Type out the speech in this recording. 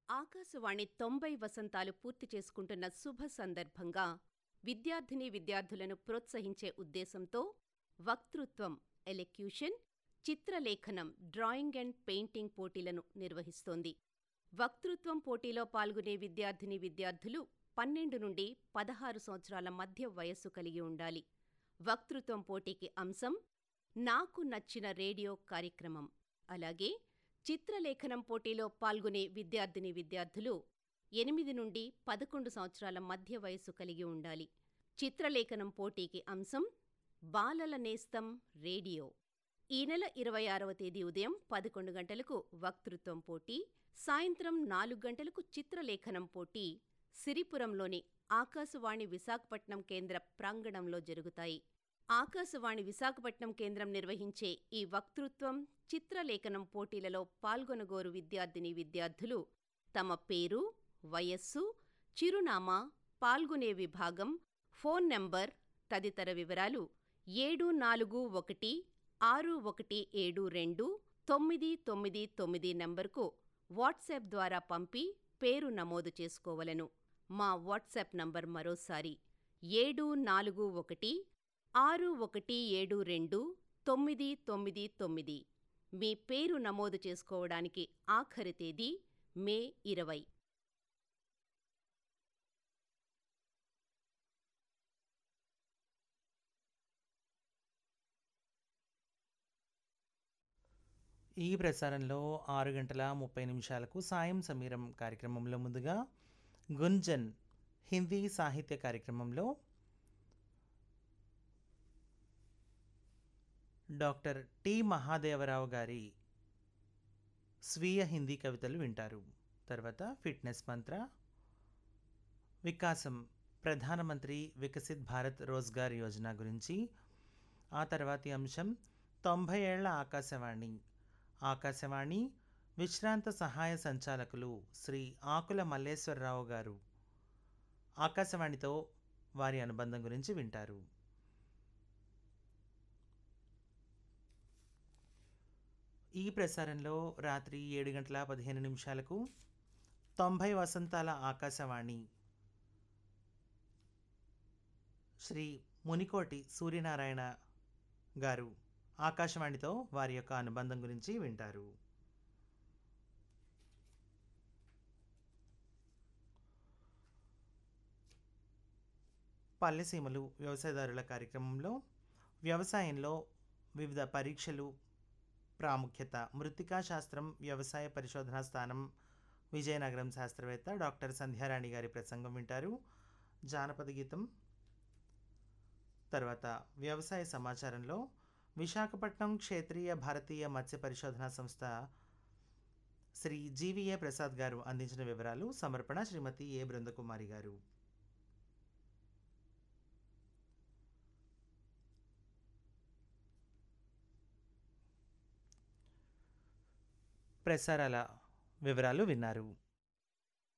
ఆకాశవాణి తొంభై వసంతాలు పూర్తి చేసుకుంటున్న శుభ సందర్భంగా విద్యార్థినీ విద్యార్థులను ప్రోత్సహించే ఉద్దేశంతో వక్తృత్వం ఎలెక్యూషన్, చిత్రలేఖనం డ్రాయింగ్ అండ్ పెయింటింగ్ పోటీలను నిర్వహిస్తోంది. వక్తృత్వం పోటీలో పాల్గొనే విద్యార్థినీ విద్యార్థులు పన్నెండు నుండి పదహారు సంవత్సరాల మధ్య వయస్సు కలిగి ఉండాలి. వక్తృత్వం పోటీకి అంశం నాకు నచ్చిన రేడియో కార్యక్రమం. అలాగే చిత్రలేఖనం పోటీలో పాల్గొనే విద్యార్థినీ విద్యార్థులు ఎనిమిది నుండి పదకొండు సంవత్సరాల మధ్య వయస్సు కలిగి ఉండాలి. చిత్రలేఖనం పోటీకి అంశం బాలల నేస్తం రేడియో. ఈ నెల ఇరవై ఆరవ తేదీ ఉదయం పదకొండు గంటలకు వక్తృత్వం పోటీ, సాయంత్రం నాలుగు గంటలకు చిత్రలేఖనం పోటీ సిరిపురంలోని ఆకాశవాణి విశాఖపట్నం కేంద్ర ప్రాంగణంలో జరుగుతాయి. ఆకాశవాణి విశాఖపట్నం కేంద్రం నిర్వహించే ఈ వక్తృత్వం, చిత్రలేఖనం పోటీలలో పాల్గొనగోరు విద్యార్థినీ విద్యార్థులు తమ పేరు, వయస్సు, చిరునామా, పాల్గొనే విభాగం, ఫోన్ నంబర్ తదితర వివరాలు ఏడు నాలుగు ఒకటి ఆరు ఒకటి ఏడు రెండు తొమ్మిది తొమ్మిది తొమ్మిది నంబరుకు వాట్సాప్ ద్వారా పంపి పేరు నమోదు చేసుకోవలెను. మా వాట్సాప్ నంబర్ మరోసారి ఏడు నాలుగు ఒకటి ఆరు ఒకటి ఏడు రెండు తొమ్మిది తొమ్మిది తొమ్మిది. మీ పేరు నమోదు చేసుకోవడానికి ఆఖరి తేదీ మే ఇరవై. ఈ ప్రసారంలో ఆరు గంటల ముప్పై నిమిషాలకు సాయం సమీరం కార్యక్రమంలో ముందుగా గుంజన్ హిందీ సాహిత్య కార్యక్రమంలో డాక్టర్ టి మహాదేవరావు గారి స్వీయ హిందీ కవితలు వింటారు తర్వాత ఫిట్నెస్ మంత్ర వికాసం ప్రధానమంత్రి వికసిత్ భారత్ రోజ్గార్ యోజన గురించి ఆ తర్వాతి అంశం తొంభై ఏళ్ల ఆకాశవాణి ఆకాశవాణి విశ్రాంత సహాయ సంచాలకులు శ్రీ ఆకుల మల్లేశ్వరరావు గారు ఆకాశవాణితో వారి అనుబంధం గురించి వింటారు ఈ ప్రసారంలో రాత్రి ఏడు గంటల పదిహేను నిమిషాలకు తొంభై వసంతాల ఆకాశవాణి శ్రీ మునికోటి సూర్యనారాయణ గారు ఆకాశవాణితో వారి యొక్క అనుబంధం గురించి వింటారు పల్లెసీమలు వ్యవసాయదారుల కార్యక్రమంలో వ్యవసాయంలో వివిధ పరీక్షలు ప్రాముఖ్యత మృత్తికా శాస్త్రం వ్యవసాయ పరిశోధనా స్థానం విజయనగరం శాస్త్రవేత్త డాక్టర్ సంధ్యారాణి గారి ప్రసంగం వింటారు జానపద గీతం తర్వాత వ్యవసాయ సమాచారంలో విశాఖపట్నం క్షేత్రీయ భారతీయ మత్స్య పరిశోధనా సంస్థ శ్రీ జీవీఏ ప్రసాద్ గారు అందించిన వివరాలు సమర్పణ శ్రీమతి ఏ బృందకుమారి గారు ప్రసారాల వివరాలు విన్నారు